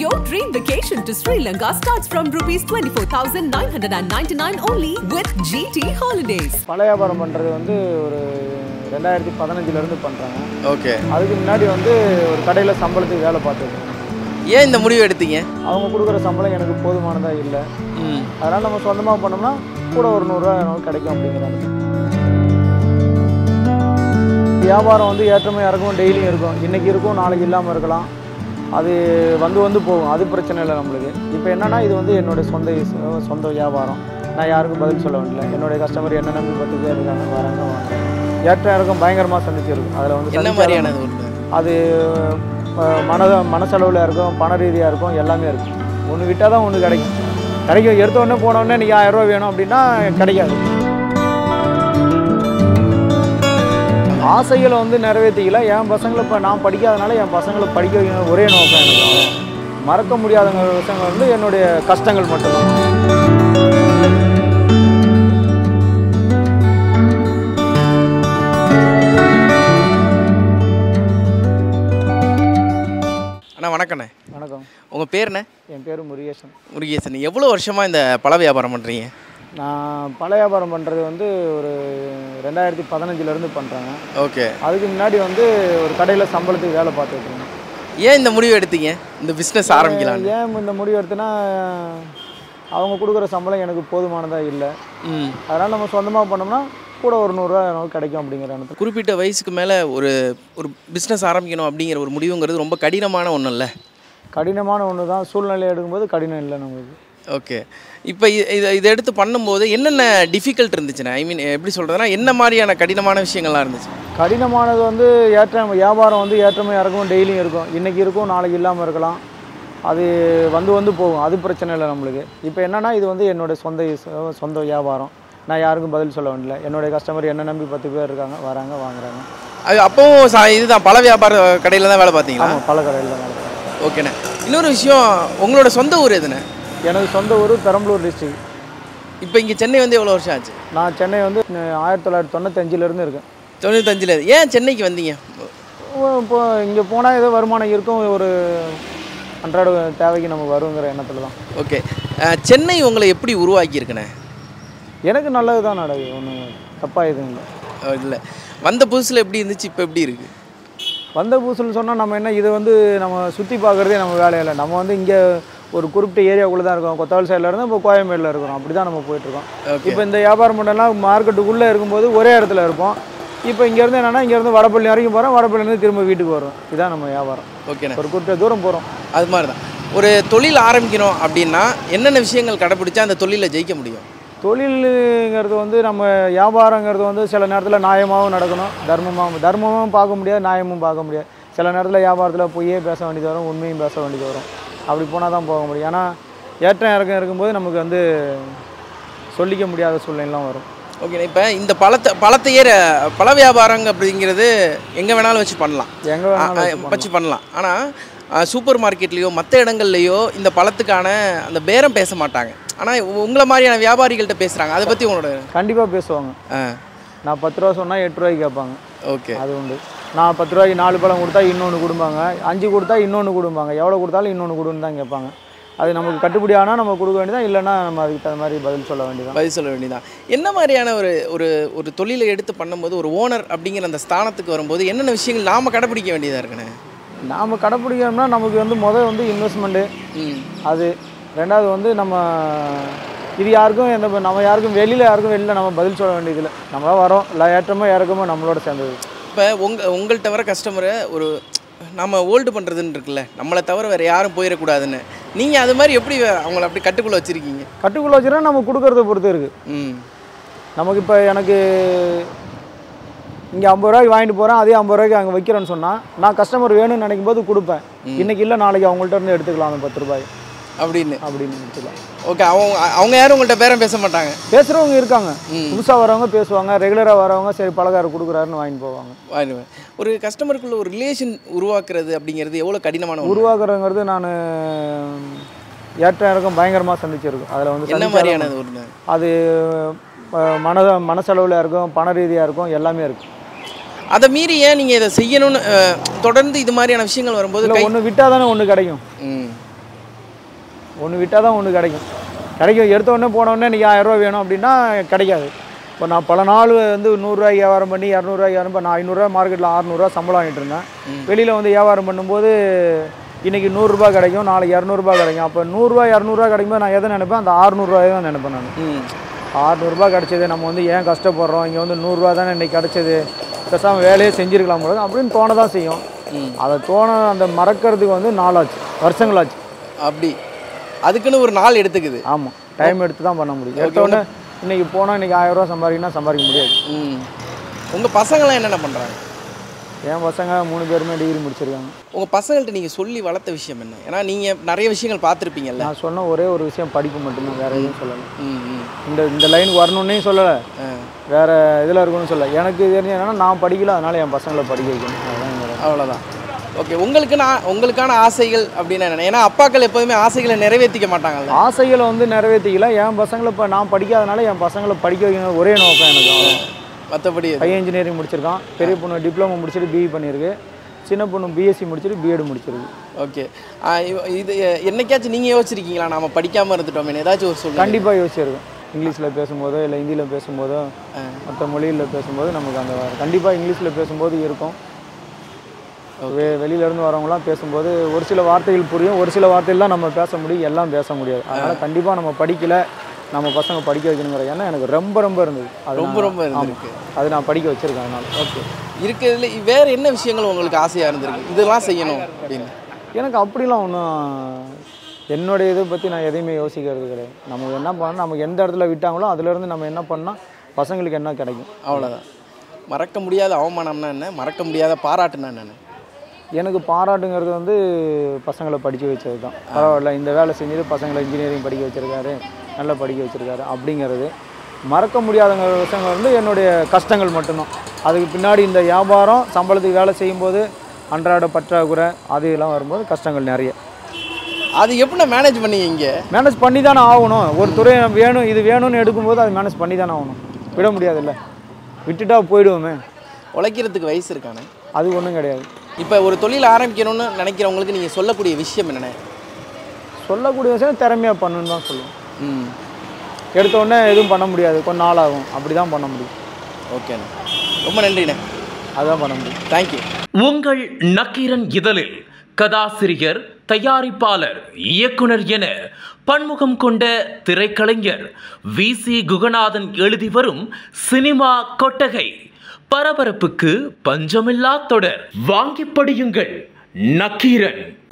Your dream vacation to Sri Lanka starts from rupees 24,999 only with GT Holidays. பல வியாபாரம் பண்ணுறது வந்து ஒரு ரெண்டாயிரத்தி பதினஞ்சுலேருந்து பண்ணுறாங்க ஓகே அதுக்கு முன்னாடி வந்து ஒரு கடையில் சம்பளத்துக்கு வேலை பார்த்தது ஏன் இந்த முடிவு எடுத்தீங்க அவங்க கொடுக்குற சம்பளம் எனக்கு போதுமானதாக இல்லை ம் அதனால் நம்ம சொந்தமாக பண்ணோம்னா கூட ஒரு நூறுரூவா நமக்கு கிடைக்கும் அப்படிங்கிறாங்க வியாபாரம் வந்து ஏற்றமே இறக்கும் டெய்லியும் இருக்கும் இன்றைக்கி இருக்கும் நாளைக்கு இல்லாமல் இருக்கலாம் அது வந்து வந்து போகும் அது பிரச்சனை இல்லை நம்மளுக்கு இப்போ என்னென்னா இது வந்து என்னுடைய சொந்த யூஸ்- சொந்த வியாபாரம் நான் யாருக்கும் பதில் சொல்ல வேண்டியல என்னுடைய கஸ்டமர் என்ன நம்பி பத்து பேர் இருக்காங்க வராங்க வாங்க ஏற்றம் இறக்கம் பயங்கரமாக சந்திச்சிருக்கும் அதில் வந்து என்ன சந்திக்காத- மாதிரியானது ஒன்று அது அஹ், மன மனசெலவில் இருக்கும் பண ரீதியாக இருக்கும் எல்லாமே இருக்கும் ஒன்று விட்டால் தான் ஒன்று கிடைக்கும் கிடைக்கும் எடுத்த உடனே போன உடனே நீங்கள் ஆயிரம் ரூபா வேணும் அப்படின்னா கிடைக்காது ஆசைகளை வந்து நிறைவேற்றிக்கல என் பசங்களை இப்போ நான் படிக்காதனால என் பசங்களை படிக்க வைக்கணும் ஒரே நோக்கம் எனக்கு அவ்வளவுதான். மறக்க முடியாத விஷயங்கள் வந்து என்னுடைய கஷ்டங்கள் மட்டும்தான் அண்ணா வணக்கண்ணே வணக்கம் உங்கள் பேர் என்ன என் பேர் முருகேசன் முருகேசன் எவ்வளோ வருஷமாக இந்த பழ வியாபாரம் பண்ணுறீங்க நான் பல வியாபாரம் பண்ணுறது வந்து ஒரு ரெண்டாயிரத்தி பதினஞ்சுலேருந்து பண்ணுறேங்க ஓகே அதுக்கு முன்னாடி வந்து ஒரு கடையில் சம்பளத்துக்கு வேலை பார்த்துட்டு இருந்தேன் ஏன் இந்த முடிவு எடுத்தீங்க இந்த பிஸ்னஸ் ஆரம்பிக்கலான்னு ஏன் இந்த முடிவு எடுத்தேன்னா அவங்க கொடுக்குற சம்பளம் எனக்கு போதுமானதாக இல்லை ம் அதனால் நம்ம சொந்தமாக பண்ணோம்னா கூட ஒரு நூறுரூவா நமக்கு கிடைக்கும் அப்படிங்கிற எண்ணத்தில் குறிப்பிட்ட வயசுக்கு மேலே ஒரு ஒரு பிஸ்னஸ் ஆரம்பிக்கணும் அப்படிங்கிற ஒரு முடிவுங்கிறது ரொம்ப கடினமான ஒன்றும் இல்லை கடினமான ஒன்று தான் சூழ்நிலை எடுக்கும்போது கடினம் இல்லை நமக்கு ஓகே இப்போ இதை இதை எடுத்து பண்ணும்போது என்னென்ன டிஃபிகல்ட் இருந்துச்சுண்ணே ஐ மீன் எப்படி சொல்கிறதுனா என்ன மாதிரியான கடினமான விஷயங்கள்லாம் இருந்துச்சு கடினமானது வந்து ஏற்றம் வியாபாரம் வந்து ஏற்றமே இறக்கும் டெய்லியும் இருக்கும் இன்றைக்கி இருக்கும் நாளைக்கு இல்லாமல் இருக்கலாம் அது வந்து வந்து போகும் அது பிரச்சனை இல்லை நம்மளுக்கு இப்போ என்னென்னா இது வந்து என்னோட சொந்த யூஸ்- சொந்த வியாபாரம் நான் யாருக்கும் பதில் சொல்ல வேண்டியல என்னுடைய கஸ்டமர் என்ன நம்பி பத்து பேர் இருக்காங்க வராங்க வாங்குறாங்க அது அப்போவும் சா இதுதான் பழ வியாபார கடையில் தான் வேலை பார்த்தீங்களா ஆமாம் பல கடையில் தான் நடக்கும். ஓகேண்ணே இன்னொரு விஷயம் உங்களோட சொந்த ஊர் எதுண்ணே எனக்கு சொந்த ஊர் பெரம்பலூர் டிஸ்ட்ரிக்ட் இப்போ இங்கே சென்னை வந்து எவ்வளோ வருஷம் ஆச்சு நான் சென்னை வந்து அஹ், ஆயிரத்தி தொள்ளாயிரத்தி தொண்ணூத்தஞ்சிலேருந்து இருக்கேன் தொண்ணூத்தஞ்சில் ஏன் சென்னைக்கு வந்தீங்க ஓ, இப்போ இங்கே போனால் ஏதோ வருமானம் இருக்கும் ஒரு அன்றாட தேவைக்கு நம்ம வருங்கிற எண்ணத்தில் தான் ஓகே அஹ், சென்னை உங்களை எப்படி உருவாக்கியிருக்குண்ணே எனக்கு நல்லது தான் நடக்குது ஒன்றும் தப்பாக எதுவும் இல்லை இல்லை வந்த புதுசில் எப்படி இருந்துச்சு இப்போ எப்படி இருக்குது வந்த புதுசுன்னு சொன்னால் நம்ம என்ன இது வந்து நம்ம சுற்றி பார்க்குறதே நம்ம வேலையில்லை நம்ம வந்து இங்கே ஒரு குறிப்பிட்ட ஏரியாவுக்குள்ளே தான் இருக்கோம் கொத்தவால் சைடில் இருந்து இப்போ கோயம்பேடில் இருக்கிறோம் அப்படி தான் நம்ம போயிட்டுருக்கோம் ஓகே இப்போ இந்த வியாபாரம் பண்ணலாம் மார்க்கெட்டுக்குள்ளே இருக்கும்போது ஒரே இடத்துல இருப்போம் இப்போ இங்கேருந்து என்னென்னா இங்கேருந்து வடப்பள்ளி வரைக்கும் போகிறோம் வடப்பள்ளிலேருந்து திரும்ப வீட்டுக்கு வரோம் இதான் நம்ம வியாபாரம் ஓகேண்ணே ஒரு குறிப்பிட்ட தூரம் போகிறோம் அது மாதிரி தான் ஒரு தொழில் ஆரம்பிக்கணும் அப்படின்னா என்னென்ன விஷயங்கள் கடைப்பிடிச்சா அந்த தொழிலில் ஜெயிக்க முடியும் தொழிலுங்கிறது வந்து நம்ம வியாபாரங்கிறது வந்து சில நேரத்தில் நியாயமாகவும் நடக்கணும் தர்மமாகவும் தர்மமும் பார்க்க முடியாது நியாயமும் பார்க்க முடியாது சில நேரத்தில் வியாபாரத்தில் பொய்யே பேச வேண்டியது வரும் உண்மையும் பேச வேண்டியது வரும் அப்படி போனால் தான் போக முடியும் ஏன்னா ஏற்றம் இறக்கம் இருக்கும்போது நமக்கு வந்து சொல்லிக்க முடியாத சூழ்நிலைலாம் வரும் ஓகேண்ணே இப்போ இந்த பழத்தை பழத்தையே ர- பழ வியாபாரங்க அப்படிங்கிறது எங்கே வேணாலும் வச்சு பண்ணலாம் எங்கே வேணாலும் வச்சு பண்ணலாம். வச்சு பண்ணலாம் ஆனால் சூப்பர் மார்க்கெட்லேயோ மற்ற இடங்கள்லையோ இந்த பழத்துக்கான அந்த பேரம் பேச மாட்டாங்க ஆனால் உங்களை மாதிரியான வியாபாரிகள்கிட்ட பேசுகிறாங்க அதை பற்றி உங்களோட கண்டிப்பாக பேசுவாங்க ஆ நான் பத்து ரூபா சொன்னால் எட்டு ரூபாய்க்கு கேட்பாங்க ஓகே அது உண்டு நான் பத்து ரூபாய்க்கு நாலு பழம் கொடுத்தா இன்னொன்று கொடுப்பாங்க அஞ்சு கொடுத்தா இன்னொன்று கொடுப்பாங்க எவ்வளோ கொடுத்தாலும் இன்னொன்று கொடுன்னு தான் கேட்பாங்க அது நமக்கு கட்டுப்படி ஆனால் நம்ம கொடுக்க வேண்டியதான் இல்லைன்னா நம்ம அதுக்கு தகுந்த மாதிரி பதில் சொல்ல வேண்டியதான் பதில் சொல்ல வேண்டியதான் என்ன மாதிரியான ஒரு ஒரு ஒரு தொழிலை எடுத்து பண்ணும்போது ஒரு ஓனர் அப்படிங்கிற அந்த ஸ்தானத்துக்கு வரும்போது என்னென்ன விஷயங்கள் நாம் கடைப்பிடிக்க வேண்டியதாக இருக்குண்ணே நாம் கடைப்பிடிக்கணும்னா நமக்கு வந்து முதல் வந்து இன்வெஸ்ட்மெண்ட்டு ம் அது ரெண்டாவது வந்து நம்ம இது யாருக்கும் எந்த நம்ம யாருக்கும் வெளியில் யாருக்கும் வெளியில் நம்ம பதில் சொல்ல வேண்டியதில்லை நம்மளா வரோம் இல்லை ஏற்றமோ இறக்கமோ நம்மளோட சேர்ந்தது இப்போ உங்கள் உங்கள்கிட்ட வர கஸ்டமரை ஒரு நம்ம ஹோல்டு பண்ணுறதுன்னு இருக்குல்ல நம்மளை தவிர வேறு யாரும் போயிடக்கூடாதுன்னு நீங்கள் அது மாதிரி எப்படி அவங்கள அப்படி கட்டுக்குள்ளே வச்சுருக்கீங்க கட்டுக்குள்ள வச்சுன்னா நம்ம கொடுக்கறத பொறுத்து இருக்குது ம் நமக்கு இப்போ எனக்கு இங்கே ஐம்பது ரூபாய்க்கு வாங்கிட்டு போகிறேன் அதே ஐம்பது ரூபாய்க்கு அங்கே வைக்கிறேன்னு சொன்னால் நான் கஸ்டமர் வேணும்னு நினைக்கும் போது கொடுப்பேன் இன்னைக்கு இல்லை நாளைக்கு அவங்கள்ட்ட இருந்து எடுத்துக்கலாம் அந்த பத்து ரூபாய் அப்படின்னு அப்படின்னு எடுத்துக்கலாம் ஓகே அவங்க அவங்க யாரும் உங்கள்கிட்ட பேரம் பேச மாட்டாங்க பேசுகிறவங்க இருக்காங்க ம். புதுசாக வரவங்க பேசுவாங்க ரெகுலராக வரவங்க சரி பலகாரம் கொடுக்குறாருன்னு வாங்கிட்டு போவாங்க வாங்கிடுவேன் ஒரு கஸ்டமருக்குள்ள ஒரு ரிலேஷன் உருவாக்குறது அப்படிங்கிறது எவ்வளோ கடினமான ஒண்ணு? உருவாக்குறங்கிறது நான் ஏற்ற இறக்கம் பயங்கரமாக சந்திச்சிருக்கும் அதில் வந்து என்ன சந்திச்ச மாதிரியானது ஒரு அது அஹ், மன மனசெலவில் இருக்கும் பண ரீதியாக இருக்கும் எல்லாமே இருக்கும் அதை மீறி ஏன் நீங்கள் இதை செய்யணும்னு அஹ், தொடர்ந்து இது மாதிரியான விஷயங்கள் வரும்போது இல்லை கை ஒன்று விட்டால் தானே ஒன்று கிடைக்கும் ம் ஒன்று விட்டால் தான் ஒன்று கிடைக்கும் கிடைக்கும் எடுத்த உடனே போன உடனே இன்றைக்கி ஆயிரரூவா வேணும் அப்படின்னா கிடைக்காது இப்போ நான் பல நாள் வந்து நூறுரூவாய்க்கு வியாபாரம் பண்ணி இரநூறுவாய்க்கு வியாபாரம் பண்ணி நான் ஐநூறுரூவா மார்க்கெட்டில் அறநூறுவா சம்பளம் வாங்கிட்டு இருந்தேன் வெளியில் வந்து வியாபாரம் பண்ணும்போது இன்றைக்கி நூறுரூபா கிடைக்கும் நாளைக்கு இரநூறுபா கிடைக்கும் அப்போ நூறுரூவா இரநூறுவா கிடைக்கும்போது நான் எதை நினைப்பேன் அந்த அறுநூறுவாயை தான் நினைப்பேன் நான் ம் ஆறுநூறுபா கிடச்சிது நம்ம வந்து ஏன் கஷ்டப்படுறோம் இங்கே வந்து நூறுரூவா தானே இன்றைக்கி கிடச்சிது பேசாமல் வேலையே செஞ்சுருக்கலாம் போல அப்படின்னு தோண தான் செய்யும் அதை தோண அந்த மறக்கிறதுக்கு வந்து நாளாச்சு வருஷங்களாச்சு அப்படி அதுக்குன்னு ஒரு நாள் எடுத்துக்குது ஆமாம் டைம் எடுத்து தான் பண்ண முடியும் எடுத்த உடனே இன்றைக்கி போனால் இன்றைக்கி ஆயிரரூவா சம்பாதிக்கணும்னா சம்பாதிக்க முடியாது ம் உங்கள் பசங்களாம் என்னென்ன பண்ணுறாங்க என் பசங்க மூணு பேருமே டிகிரி முடிச்சிருக்காங்க உங்கள் பசங்கள்ட்ட நீங்கள் சொல்லி வளர்த்த விஷயம் என்ன ஏன்னா நீங்கள் நிறைய விஷயங்கள் பார்த்துருப்பீங்கல்ல நான் சொன்ன ஒரே ஒரு விஷயம் படிப்பு மட்டும்தான் வேறு எதுவும் சொல்லலை ம் ம் இந்த இந்த லைனுக்கு வரணுன்னே சொல்லலை ஆ வேறு இதில் இருக்கணும்னு சொல்லலை எனக்கு தெரிஞ்ச என்னன்னா நான் படிக்கல அதனால் என் பசங்களை படிக்க வைக்கணும் அதுதான் என்னோட அவ்வளோதான் ஓகே உங்களுக்கு நான் உங்களுக்கான ஆசைகள் அப்படின்னு என்ன ஏன்னா அப்பாக்கள் எப்போதுமே ஆசைகளை நிறைவேற்றிக்க மாட்டாங்கல்ல ஆசைகளை வந்து நிறைவேற்றிக்கல என் பசங்களை இப்போ நான் படிக்காதனால என் பசங்களை படிக்க வைக்கணும் ஒரே நோக்கம் எனக்கு அவ்வளவுதான். மற்றபடி பையன் இன்ஜினியரிங் முடிச்சிருக்கான் பெரிய பொண்ணு டிப்ளமோ முடிச்சுட்டு பிஇ பண்ணியிருக்கு சின்ன பொண்ணு பிஎஸ்சி முடிச்சுட்டு பிஎட் முடிச்சிருக்கு ஓகே இது என்னைக்காச்சும் நீங்கள் யோசிச்சிருக்கீங்களா நாம படிக்காமல் இருந்துட்டோமே ஏதாச்சும் ஒரு சொல்லுங்க கண்டிப்பாக யோசிச்சிருக்கேன் இங்கிலீஷில் பேசும்போதோ இல்லை ஹிந்தியில் பேசும்போதோ மற்ற மொழியில் பேசும்போது நமக்கு அந்த கண்டிப்பாக இங்கிலீஷில் பேசும்போது இருக்கும் வெ வெளியிலேருந்து வரவங்களாம் பேசும்போது ஒரு சில வார்த்தைகள் புரியும் ஒரு சில வார்த்தைகள் தான் நம்ம பேச முடியும் எல்லாம் பேச முடியாது அதனால் கண்டிப்பாக நம்ம படிக்கல நம்ம பசங்க படிக்க வைக்கணுங்கிற எண்ணம் எனக்கு ரொம்ப ரொம்ப இருந்தது அது ரொம்ப நான்- ரொம்ப இருந்திருக்கு அது நான் படிக்க வச்சிருக்கேன் அதனால் ஓகே இருக்கிறதுல வேற என்ன விஷயங்கள் உங்களுக்கு ஆசையாக இருந்திருக்கு இதெல்லாம் செய்யணும் அப்படின்னு எனக்கு அப்படிலாம் ஒன்றும் என்னுடைய இதை பற்றி நான் எதையுமே யோசிக்கிறது கிடையாது நம்ம என்ன பண்ணணும் நமக்கு எந்த இடத்துல விட்டாங்களோ அதுலேருந்து நம்ம என்ன பண்ணால் பசங்களுக்கு என்ன கிடைக்கும் அவ்வளோதான் மறக்க முடியாத அவமானம்னா என்ன மறக்க முடியாத பாராட்டுனா என்ன எனக்கு பாராட்டுங்கிறது வந்து பசங்களை படிக்க வச்சது தான் பரவாயில்ல இந்த வேலை செஞ்சுட்டு பசங்களை இன்ஜினியரிங் படிக்க வச்சிருக்காரு நல்லா படிக்க வச்சிருக்காரு அப்படிங்கிறது மறக்க முடியாதங்கிற விஷயங்கள் வந்து என்னுடைய கஷ்டங்கள் மட்டும்தான் அதுக்கு பின்னாடி இந்த வியாபாரம் சம்பளத்துக்கு வேலை செய்யும்போது அன்றாட பற்றாக்குறை அது எல்லாம் வரும்போது கஷ்டங்கள் நிறைய அது எப்படி மேனேஜ் பண்ணீங்க மேனேஜ் பண்ணி தானே ஆகணும் ஒரு துறை வேணும் இது வேணும்னு எடுக்கும்போது அது மேனேஜ் பண்ணி தானே ஆகணும் விட முடியாதுல்ல விட்டுட்டா போயிடுவோமே உழைக்கிறதுக்கு வயசு இருக்கானே அது ஒன்றும் கிடையாது இப்போ ஒரு தொழில் ஆரம்பிக்கணும்னு நினைக்கிறவங்களுக்கு நீங்கள் சொல்லக்கூடிய விஷயம் என்னென்ன சொல்லக்கூடிய விஷயம் திறமையாக பண்ணுன்னு தான் சொல்லுவேன் ம் எடுத்த உடனே எதுவும் பண்ண முடியாது கொஞ்ச நாள் ஆகும் அப்படி தான் பண்ண முடியும் ஓகேண்ணே ரொம்ப நன்றிண்ணே அதுதான் பண்ண முடியும் தேங்க்யூ உங்கள் நக்கீரன் இதழில் கதாசிரியர் தயாரிப்பாளர் இயக்குனர் என பன்முகம் கொண்ட திரைக்கலைஞர் வி சி குகநாதன் எழுதி வரும் சினிமா கொட்டகை பரபரப்புக்கு பஞ்சமில்லா தொடர் வாங்கி படியுங்கள் நக்கீரன்